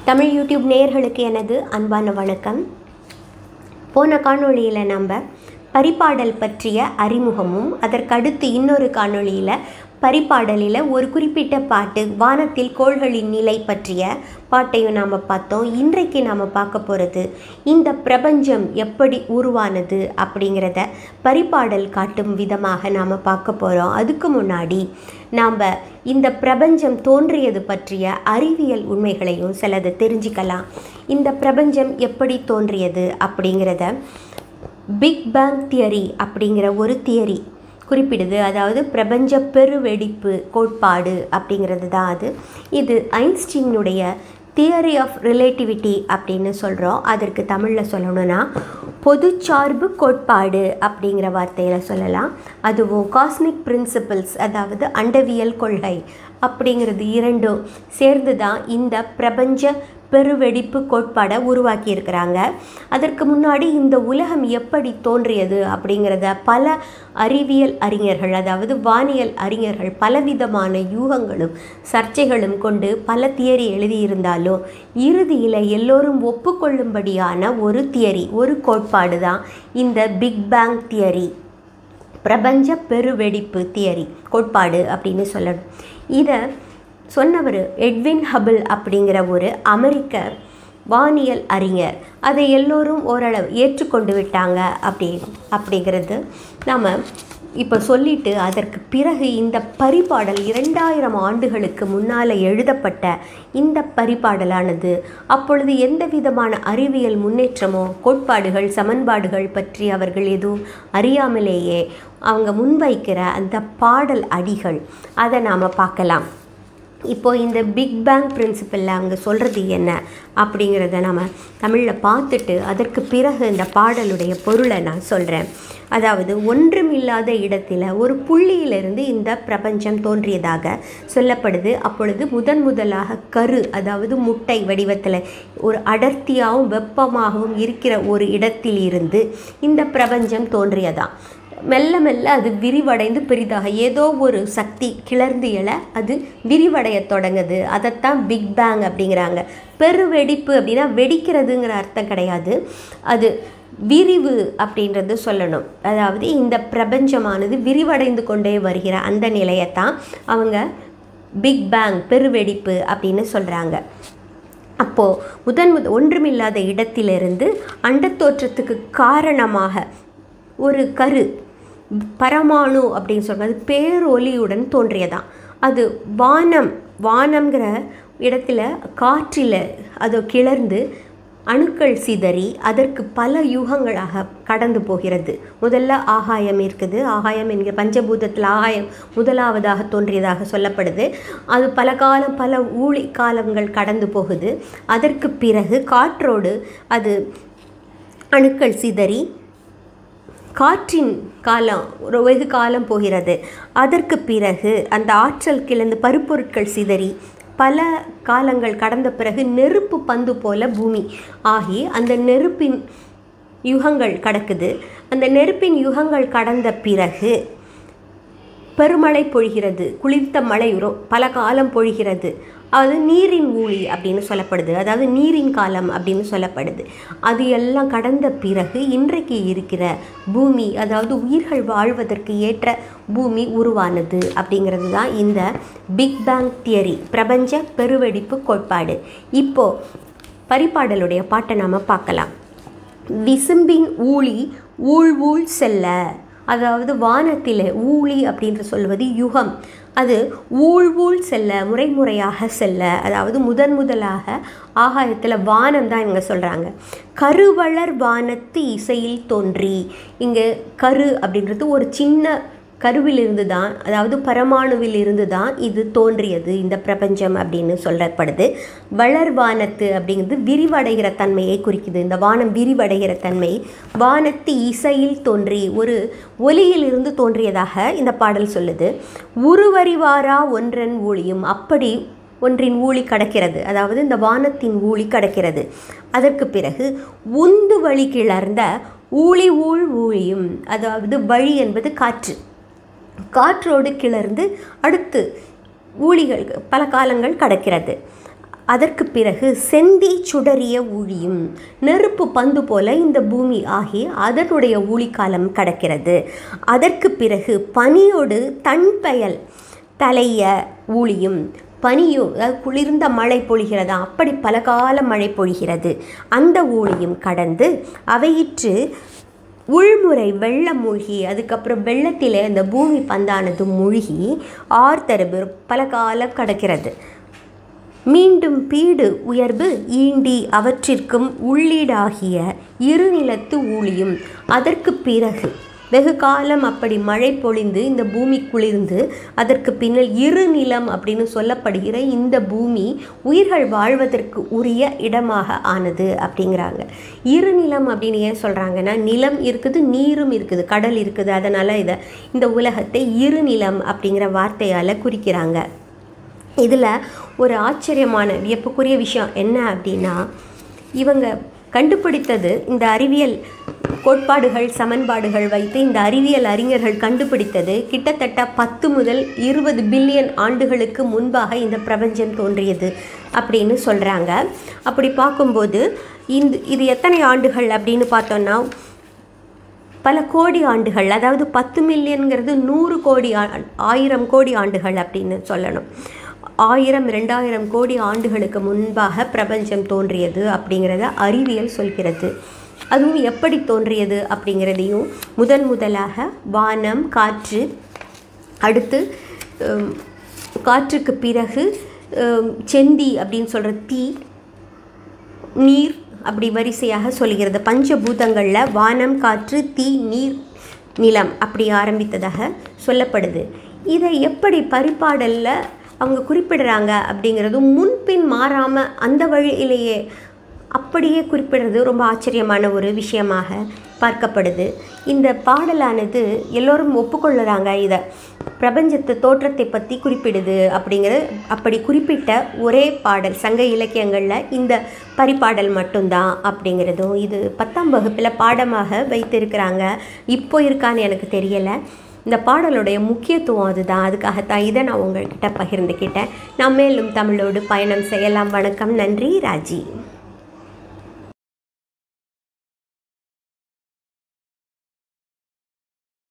Tamil YouTube நேயர்களுக்கு எனது அன்பான வணக்கம் போன காணொளியில் நம்ம பரிபாடல் பற்றிய அறிமுகமும் அதற்கடுத்து இன்னொரு காணொளியில் பரிபாடலில் ஒரு குறிப்பிட்ட பாட்டு வானத்தில் கோள்களின் நிலை பற்றிய பாட்டையும் நாம் பார்த்தோம் இன்றைக்கு நாம் பார்க்க போகிறது இந்த பிரபஞ்சம் எப்படி உருவானது அப்படிங்கிறத பரிபாடல் காட்டும் விதமாக நாம் பார்க்க போகிறோம் அதுக்கு முன்னாடி நாம் இந்த பிரபஞ்சம் தோன்றியது பற்றிய அறிவியல் உண்மைகளையும் சிலது தெரிஞ்சுக்கலாம் இந்த பிரபஞ்சம் எப்படி தோன்றியது அப்படிங்கிறத பிக் பேங் தியரி அப்படிங்கிற ஒரு தியரி குறிப்பிடுது அதாவது பிரபஞ்ச பெருவெடிப்பு கோட்பாடு அப்படிங்கிறது தான் அது இது ஐன்ஸ்டீனுடைய தியரி ஆஃப் ரிலேட்டிவிட்டி அப்படின்னு சொல்கிறோம் அதற்கு தமிழில் சொல்லணும்னா பொதுச்சார்பு கோட்பாடு அப்படிங்கிற வார்த்தையில் சொல்லலாம் அதுவும் காஸ்மிக் பிரின்சிபல்ஸ் அதாவது அண்டவியல் கொள்கை அப்படிங்கிறது இரண்டும் சேர்ந்து தான் இந்த பிரபஞ்ச பெருவெடிப்பு கோட்பாடை உருவாக்கி இருக்கிறாங்க அதற்கு முன்னாடி இந்த உலகம் எப்படி தோன்றியது அப்படிங்கிறத பல அறிவியல் அறிஞர்கள் அதாவது வானியல் அறிஞர்கள் பலவிதமான யூகங்களும் சர்ச்சைகளும் கொண்டு பல தியரி எழுதியிருந்தாலும் இறுதியில் எல்லோரும் ஒப்புக்கொள்ளும்படியான ஒரு தியரி ஒரு கோட்பாடு தான் இந்த பிக் பேங் தியரி பிரபஞ்ச பெருவெடிப்பு தியரி கோட்பாடு அப்படின்னு சொல்லணும் இதை சொன்னவர் எட்வின் ஹபிள் அப்படிங்கிற ஒரு அமெரிக்க வானியல் அறிஞர் அதை எல்லோரும் ஓரளவு ஏற்றுக்கொண்டு விட்டாங்க அப்படி அப்படிங்கிறது நாம் இப்போ சொல்லிட்டு அதற்கு பிறகு இந்த பரிபாடல் இரண்டாயிரம் ஆண்டுகளுக்கு முன்னால் எழுதப்பட்ட இந்த பரிபாடலானது அப்பொழுது எந்த விதமான அறிவியல் முன்னேற்றமோ கோட்பாடுகள் சமன்பாடுகள் பற்றி அவர்கள் எதுவும் அறியாமலேயே அவங்க முன்வைக்கிற அந்த பாடல் அடிகள் அதை நாம் பார்க்கலாம் இப்போது இந்த பிக் பேங் பிரின்சிபலில் அவங்க சொல்கிறது என்ன அப்படிங்கிறத நம்ம தமிழில் பார்த்துட்டு அதற்கு பிறகு இந்த பாடலுடைய பொருளை நான் சொல்கிறேன் அதாவது ஒன்றுமில்லாத இடத்துல ஒரு புள்ளியிலிருந்து இந்த பிரபஞ்சம் தோன்றியதாக சொல்லப்படுது அப்பொழுது முதன் முதலாக கரு அதாவது முட்டை வடிவத்தில் ஒரு அடர்த்தியாகவும் வெப்பமாகவும் இருக்கிற ஒரு இடத்தில் இருந்து இந்த பிரபஞ்சம் தோன்றியதான் மெல்ல மெல்ல அது விரிவடைந்து பெரிதாக ஏதோ ஒரு சக்தி கிளர்ந்து எழ அது விரிவடைய தொடங்குது அதைத்தான் பிக் பேங் அப்படிங்கிறாங்க பெருவெடிப்பு அப்படின்னா வெடிக்கிறதுங்கிற அர்த்தம் கிடையாது அது விரிவு அப்படின்றது சொல்லணும் அதாவது இந்த பிரபஞ்சமானது விரிவடைந்து கொண்டே வருகிற அந்த நிலையத்தான் அவங்க பிக் பேங் பெருவெடிப்பு அப்படின்னு சொல்கிறாங்க அப்போது முதன் முத ஒன்றுமில்லாத இடத்திலிருந்து அண்டத்தோற்றத்துக்கு காரணமாக ஒரு கரு பரமாணு அப்படின்னு சொல்கிறது அது பேரொலியுடன் தோன்றியதான் அது வானம் வானம்ங்கிற இடத்துல காற்றில் அது கிளர்ந்து அணுக்கள் சிதறி அதற்கு பல யுகங்களாக கடந்து போகிறது முதல்ல ஆகாயம் இருக்குது ஆகாயம் என்கிற பஞ்சபூதத்தில் ஆகாயம் முதலாவதாக தோன்றியதாக சொல்லப்படுது அது பல காலம் பல ஊழி காலங்கள் கடந்து போகுது அதற்கு பிறகு காற்றோடு அது அணுக்கள் சிதறி காற்றின் காலம் ஒரு வெகு காலம் போகிறது அதற்கு பிறகு அந்த ஆற்றல் கிளந்து பருப்பொருட்கள் சிதறி பல காலங்கள் கடந்த பிறகு நெருப்பு பந்து போல பூமி ஆகி அந்த நெருப்பின் யுகங்கள் கடக்குது அந்த நெருப்பின் யுகங்கள் கடந்த பிறகு பெருமழை பொழிகிறது குளிர்த்த மழை பல காலம் பொழிகிறது அது நீரின் ஊழி அப்படின்னு சொல்லப்படுது அதாவது நீரின் காலம் அப்படின்னு சொல்லப்படுது அது எல்லாம் கடந்த பிறகு இன்றைக்கு இருக்கிற பூமி அதாவது உயிர்கள் வாழ்வதற்கு ஏற்ற பூமி உருவானது அப்படிங்கிறது தான் இந்த பிக் பேங் தியரி பிரபஞ்ச பெருவெடிப்பு கோட்பாடு இப்போது பரிபாடலுடைய பாட்டை நாம் பார்க்கலாம் விசும்பின் ஊழி ஊழ் ஊழ் செல்ல அதாவது வானத்தில் ஊழி அப்படின்ற சொல்வது யுகம் அது ஊழ் ஊழ் செல்ல முறைமுறையாக செல்ல அதாவது முதன் முதலாக ஆகாயத்தில் வானம் தான் இவங்க சொல்கிறாங்க கருவளர் வானத்து இசையில் தோன்றி இங்கே கரு அப்படின்றது ஒரு சின்ன கருவிலிருந்து தான் அதாவது பரமாணுவில் இருந்து தான் இது தோன்றியது இந்த பிரபஞ்சம் அப்படின்னு சொல்லப்படுது வளர்வானத்து அப்படிங்கிறது விரிவடைகிற தன்மையை குறிக்குது இந்த வானம் விரிவடைகிற தன்மை வானத்து இசையில் தோன்றி ஒரு ஒலியிலிருந்து தோன்றியதாக இந்த பாடல் சொல்லுது உருவறிவாரா ஒன்றன் ஊழியும் அப்படி ஒன்றின் ஊழி கடக்கிறது அதாவது இந்த வானத்தின் ஊழி கடக்கிறது அதற்கு பிறகு உந்து வழி கிளர்ந்த ஊழி ஊழ் ஊழியும் அதாவது வழி என்பது காற்று காற்றோடு கிளர்ந்து அடுத்து ஊழிகள் பல காலங்கள் கடக்கிறது அதற்கு பிறகு செந்தி சுடறிய ஊழியும் நெருப்பு பந்து போல இந்த பூமி ஆகி அதனுடைய ஊழிக்காலம் கடக்கிறது அதற்கு பிறகு பனியோடு தன்பெயல் தலைய ஊழியும் பனியும் அதாவது குளிர்ந்த மழை பொழிகிறதா அப்படி பல கால மழை பொழிகிறது அந்த ஊழியும் கடந்து அவையிற்று உள்முறை வெள்ளம் மூழ்கி அதுக்கப்புறம் வெள்ளத்தில் அந்த பூமி பந்தானது மூழ்கி ஆர்த்தரவு பல காலம் கடக்கிறது மீண்டும் பீடு உயர்வு ஈண்டி அவற்றிற்கும் உள்ளீடாகிய இருநிலத்து ஊழியும் அதற்கு பிறகு வெகு காலம் அப்படி மழை பொழிந்து இந்த பூமி குளிர்ந்து அதற்கு பின்னல் இருநிலம் அப்படின்னு சொல்லப்படுகிற இந்த பூமி உயிர்கள் வாழ்வதற்கு உரிய இடமாக ஆனது அப்படிங்கிறாங்க இருநிலம் அப்படின்னு ஏன் சொல்கிறாங்கன்னா நிலம் இருக்குது நீரும் இருக்குது கடல் இருக்குது அதனால் இதை இந்த உலகத்தை இருநிலம் அப்படிங்கிற வார்த்தையால் குறிக்கிறாங்க இதில் ஒரு ஆச்சரியமான வியப்புக்குரிய விஷயம் என்ன அப்படின்னா இவங்க கண்டுபிடித்தது இந்த அறிவியல் கோட்பாடுகள் சமன்பாடுகள் வைத்து இந்த அறிவியல் அறிஞர்கள் கண்டுபிடித்தது கிட்டத்தட்ட பத்து முதல் இருபது பில்லியன் ஆண்டுகளுக்கு முன்பாக இந்த பிரபஞ்சம் தோன்றியது அப்படின்னு சொல்கிறாங்க அப்படி பார்க்கும்போது இந்த இது எத்தனை ஆண்டுகள் அப்படின்னு பார்த்தோன்னா பல கோடி ஆண்டுகள் அதாவது பத்து மில்லியன்கிறது நூறு கோடி ஆ- ஆயிரம் கோடி ஆண்டுகள் அப்படின்னு சொல்லணும் ஆயிரம் ரெண்டாயிரம் கோடி ஆண்டுகளுக்கு முன்பாக பிரபஞ்சம் தோன்றியது அப்படிங்கிறத அறிவியல் சொல்கிறது அதுவும் எப்படி தோன்றியது அப்படிங்கிறதையும் முதன் முதலாக வானம் காற்று அடுத்து ஹம், காற்றுக்கு பிறகு ஹம், செந்தி அப்படின்னு சொல்கிற தீ நீர் அப்படி வரிசையாக சொல்கிறது பஞ்சபூதங்களில் வானம் காற்று தீ நீர் நிலம் அப்படி ஆரம்பித்ததாக சொல்லப்படுது இதை எப்படி பரிபாடலில் அவங்க குறிப்பிடுறாங்க அப்படிங்கிறதும் முன்பின் மாறாமல் அந்த வழியிலேயே அப்படியே குறிப்பிடுறது ரொம்ப ஆச்சரியமான ஒரு விஷயமாக பார்க்கப்படுது இந்த பாடலானது எல்லோரும் ஒப்புக்கொள்ளுறாங்க இதை பிரபஞ்சத்து தோற்றத்தை பற்றி குறிப்பிடுது அப்படிங்கிறது அப்படி குறிப்பிட்ட ஒரே பாடல் சங்க இலக்கியங்களில் இந்த பரிபாடல் மட்டும்தான் அப்படிங்கிறதும் இது பத்தாம் வகுப்பில் பாடமாக வைத்திருக்கிறாங்க இப்போ இருக்கான்னு எனக்கு தெரியலை இந்த பாடலுடைய முக்கியத்துவம் அதுதான் அதுக்காகத்தான் இதை நான் உங்கள்கிட்ட பகிர்ந்துக்கிட்டேன் நான் மேலும் தமிழோடு பயணம் செய்யலாம் வணக்கம் நன்றி ராஜி